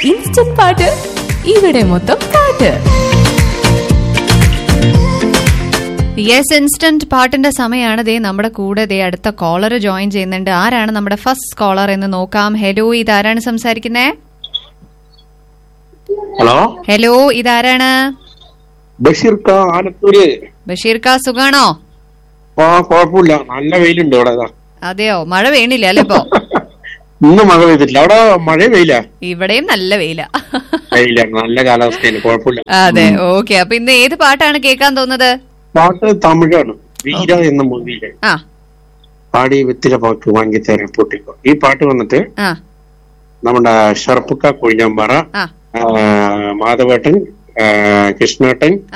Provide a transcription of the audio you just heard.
Instant പാട്ട് ഇവിടെ മൊത്തം പാട്ട് യെസ് ഇൻസ്റ്റന്റ് പാട്ടിന്റെ സമയമാണ് ദേ നമ്മുടെ കൂടെ ദേ അടുത്ത കോളർ ജോയിൻ ചെയ്യുന്നുണ്ട് ആരാണ് നമ്മുടെ ഫസ്റ്റ് കോളർ എന്ന് നോക്കാം ഹലോ ഇതാരാണ് സംസാരിക്കുന്നേ ഹലോ ഹലോ ഇതാരാണ് ബഷീർ കാ ആലത്തൂര് ബഷീർ കാ സുഖാണോ ആ കുഴപ്പമില്ല നല്ല വെയിലുണ്ട് ഇവിടെ ഇതാ. അതെയോ മഴ വീണില്ല അല്ലേ ഇപ്പൊ ഇന്ന് മഴ പെയ്തിട്ടില്ല അവിടെ മഴ വെയില ഇവിടെയും നല്ല വെയില വെയില നല്ല കാലാവസ്ഥയാണ് കുഴപ്പമില്ല അതെ ഓക്കെ അപ്പൊ ഇന്ന് ഏത് പാട്ടാണ് കേൾക്കാൻ തോന്നുന്നത് പാട്ട് തമിഴാണ് വീര എന്ന മൂവിയിലെ ആ പാടി വിത്തിലെ പാട്ട് വാങ്ങിത്തരാൻ പൊട്ടിക്കോ ഈ പാട്ട് വന്നിട്ട് ആ നമ്മുടെ ഷർപ്പുക്ക കൊഴിഞ്ഞാമ്പാറ ആ ആ, മാധവേട്ടൻ ആ, കൃഷ്ണേട്ടൻ